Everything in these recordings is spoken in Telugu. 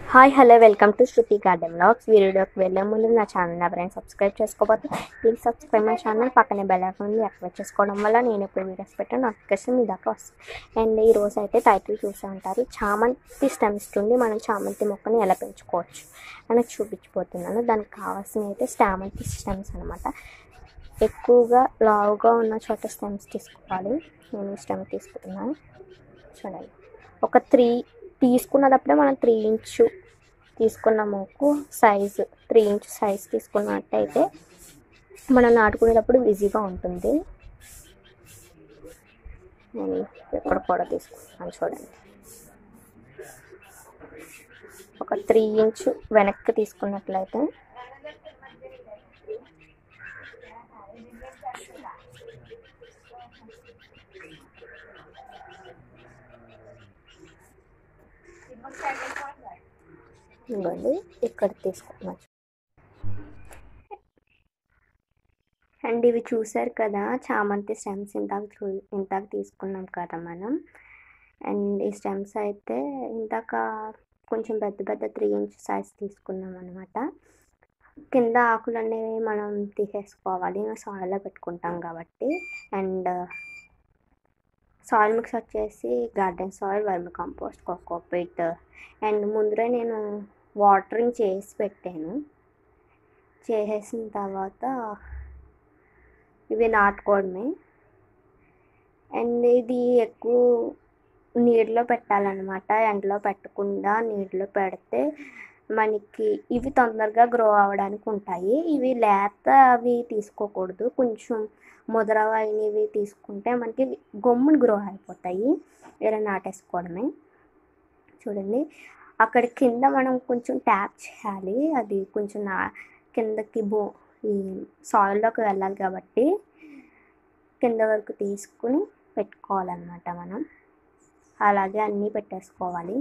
hi hello welcome to Shruti garden blogs వీడియోకి వెళ్ళే ముందు నా ఛానల్ ఎవరైనా సబ్స్క్రైబ్ చేసుకోకపోతే ప్లీజ్ సబ్స్క్రైబ్ మై ఛానల్ పక్కనే బెల్ ఐకాన్ ఉంది యాక్టివేట్ చేసుకోవడం వల్ల నేను ఎప్పుడు వీడియోస్ పెట్టిన నోటిఫికేషన్ మీ దాకా వస్తుంది అండ్ ఈ రోజు అయితే టైటిల్ చూసే ఉంటారు చామంతి స్టెమ్స్ నుండి మనం చామంతి మొక్కని ఎలా పెంచుకోవచ్చు అని చూపించిపోతున్నాను దానికి కావాల్సిన అయితే చామంతి స్టెమ్స్ అనమాట ఎక్కువగా లావుగా ఉన్న చోట స్టెమ్స్ తీసుకోవాలి నేను స్టెమ్ తీసుకున్నాను చూడండి ఒక త్రీ తీసుకున్నప్పుడే మనం త్రీ ఇంచు తీసుకున్న మొక్కు సైజు త్రీ ఇంచ్ సైజ్ తీసుకున్నట్టయితే మనం నాటుకునేటప్పుడు ఈజీగా ఉంటుంది నేను ఎక్కడ కూడా తీసుకుంటాను చూడండి ఒక త్రీ ఇంచు వెనక్కి తీసుకున్నట్లయితే ఇవ్వండి ఇక్కడ తీసుకున్నాం అండ్ ఇవి చూసారు కదా చామంతి స్టెమ్స్ ఇందాక చూ ఇందాక తీసుకున్నాం కదా మనం అండ్ ఈ స్టెమ్స్ అయితే ఇందాక కొంచెం పెద్ద పెద్ద త్రీ ఇంచ్ సైజ్ తీసుకున్నాం అనమాట కింద ఆకులు అనేవి మనం తీసేసుకోవాలి సాయిల్లో పెట్టుకుంటాం కాబట్టి అండ్ సాయిల్ మిక్స్ వచ్చేసి garden soil vermicompost cocopeat and ముందరే నేను వాటరింగ్ చేసి పెట్టాను చేసేసిన తర్వాత ఇవి నాటుకోవడమే అండ్ ఇది ఎక్కువ నీటిలో పెట్టాలన్నమాట ఎండలో పెట్టకుండా నీటిలో పెడితే మనకి ఇవి తొందరగా గ్రో అవ్వడానికి ఉంటాయి ఇవి లేత అవి తీసుకోకూడదు కొంచెం ముదరవైనవి తీసుకుంటే మనకి గమ్మున గ్రో అయిపోతాయి ఇలా నాటేసుకోవడమే చూడండి అక్కడ కింద మనం కొంచెం ట్యాప్ చేయాలి అది కొంచెం నా కిందకి బో ఈ సాయిల్లోకి వెళ్ళాలి కాబట్టి కింద వరకు తీసుకుని పెట్టుకోవాలన్నమాట మనం అలాగే అన్నీ పెట్టేసుకోవాలి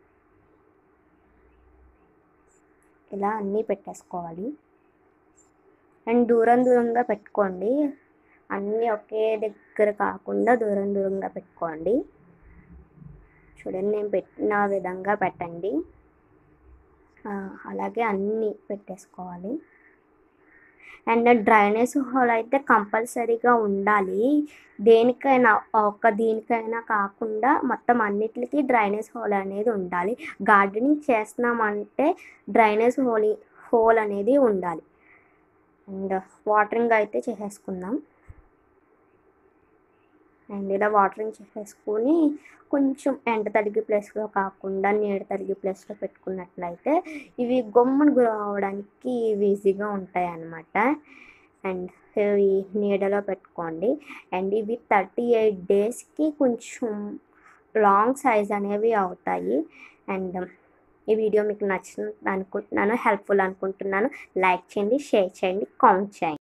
ఇలా అన్నీ పెట్టేసుకోవాలి అండ్ దూరం దూరంగా పెట్టుకోండి అన్నీ ఒకే దగ్గర కాకుండా దూరం దూరంగా పెట్టుకోండి చూడండి నేను పెట్టిన విధంగా పెట్టండి అలాగే అన్నీ పెట్టేసుకోవాలి అండ్ డ్రైనేజ్ హోల్ అయితే కంపల్సరీగా ఉండాలి దేనికైనా ఒక దీనికైనా కాకుండా మొత్తం అన్నిటికీ డ్రైనేజ్ హోల్ అనేది ఉండాలి గార్డెనింగ్ చేస్తున్నామంటే డ్రైనేజ్ హోల్ హోల్ అనేది ఉండాలి అండ్ వాటరింగ్ అయితే చేసేసుకుందాం అండ్ ఇలా వాటరింగ్ చేసేసుకొని కొంచెం ఎండ తడిగి ప్లేస్లో కాకుండా నీడ తడిగి ప్లేస్లో పెట్టుకున్నట్లయితే ఇవి గమ్మును గ్రో అవడానికి ఈజీగా ఉంటాయి అన్నమాట అండ్ ఇవి నీడలో పెట్టుకోండి అండ్ ఇవి థర్టీ ఎయిట్ డేస్కి కొంచెం లాంగ్ సైజ్ అనేవి అవుతాయి అండ్ ఈ వీడియో మీకు నచ్చిన అనుకుంటున్నాను హెల్ప్ఫుల్ అనుకుంటున్నాను లైక్ చేయండి షేర్ చేయండి కామెంట్ చేయండి